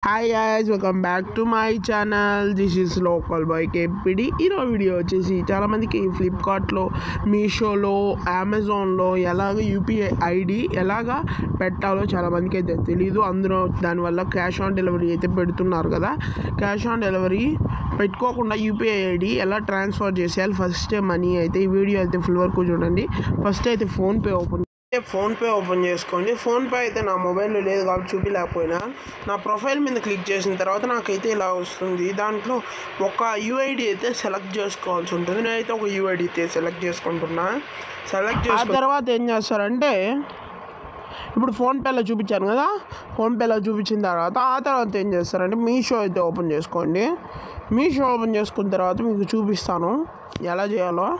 hi guys welcome back to my channel this is local boy KPD ఈరోజు video వచ్చేసి చాలామందికి ఫ్లిప్కార్ట్లో మీషోలో అమెజాన్లో ఎలాగ యూపీఐ ఐడి ఎలాగ పెట్టాలో చాలామందికి అయితే తెలీదు అందులో దానివల్ల క్యాష్ ఆన్ డెలివరీ అయితే పెడుతున్నారు కదా క్యాష్ ఆన్ డెలివరీ పెట్టుకోకుండా యూపీఐ ఐడి ఎలా ట్రాన్స్ఫర్ చేసేయాలి ఫస్ట్ మనీ అయితే ఈ వీడియో అయితే ఫుల్ వరకు చూడండి ఫస్ట్ అయితే ఫోన్పే ఓపెన్ ఫోన్పే ఓపెన్ చేసుకోండి ఫోన్పే అయితే నా మొబైల్లో లేదు కాబట్టి చూపించలేకపోయినా నా ప్రొఫైల్ మీద క్లిక్ చేసిన తర్వాత నాకైతే ఇలా వస్తుంది దాంట్లో ఒక యూఐడి అయితే సెలెక్ట్ చేసుకోవాల్సి ఉంటుంది నేనైతే ఒక యూఐడి అయితే సెలెక్ట్ చేసుకుంటున్నా సెలెక్ట్ చేసుకున్న తర్వాత ఏం చేస్తారంటే ఇప్పుడు ఫోన్పేలో చూపించాను కదా ఫోన్పేలో చూపించిన తర్వాత ఆ తర్వాత ఏం చేస్తారంటే మీషో అయితే ఓపెన్ చేసుకోండి మీషో ఓపెన్ చేసుకున్న తర్వాత మీకు చూపిస్తాను ఎలా చేయాలో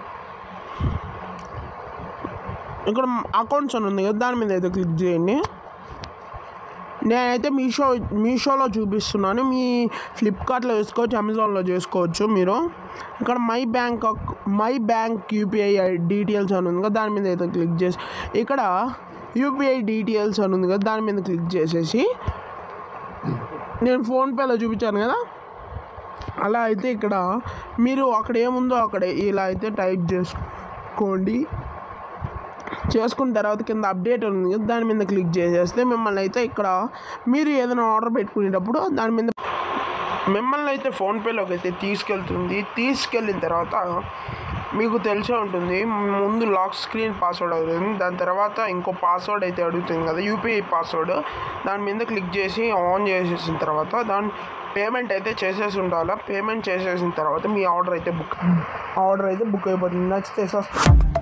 ఇక్కడ అకౌంట్స్ అని ఉంది కదా దాని మీద అయితే క్లిక్ చేయండి నేనైతే మీషో మీషోలో చూపిస్తున్నాను మీ ఫ్లిప్కార్ట్లో చేసుకోవచ్చు అమెజాన్లో చేసుకోవచ్చు మీరు ఇక్కడ మై బ్యాంక్ అక్- మై బ్యాంక్ యూపీఐ డీటెయిల్స్ అని ఉంది కదా దాని మీద అయితే క్లిక్ చేసి ఇక్కడ యూపీఐ డీటెయిల్స్ అని ఉంది కదా దాని మీద క్లిక్ చేసేసి నేను ఫోన్పేలో చూపించాను కదా అలా అయితే ఇక్కడ మీరు అక్కడ ఏముందో అక్కడ ఇలా అయితే టైప్ చేసుకోండి చేసుకున్న తర్వాత కింద అప్డేట్ ఉంది కదా దాని మీద క్లిక్ చేసేస్తే మిమ్మల్ని అయితే ఇక్కడ మీరు ఏదైనా ఆర్డర్ పెట్టుకునేటప్పుడు దాని మీద మిమ్మల్ని అయితే ఫోన్పేలోకి అయితే తీసుకెళ్తుంది తీసుకెళ్ళిన తర్వాత మీకు తెలిసే ఉంటుంది ముందు లాక్ స్క్రీన్ పాస్వర్డ్ అవుతుంది దాని తర్వాత ఇంకో పాస్వర్డ్ అయితే అడుగుతుంది కదా యూపీఐ పాస్వర్డ్ దాని మీద క్లిక్ చేసి ఆన్ చేసేసిన తర్వాత దాని పేమెంట్ అయితే చేసేసి ఉండాలా పేమెంట్ చేసేసిన తర్వాత మీ ఆర్డర్ అయితే బుక్ ఆర్డర్ అయితే బుక్ అయిపోతుంది నచ్చితే సబ్స్క్రైబ్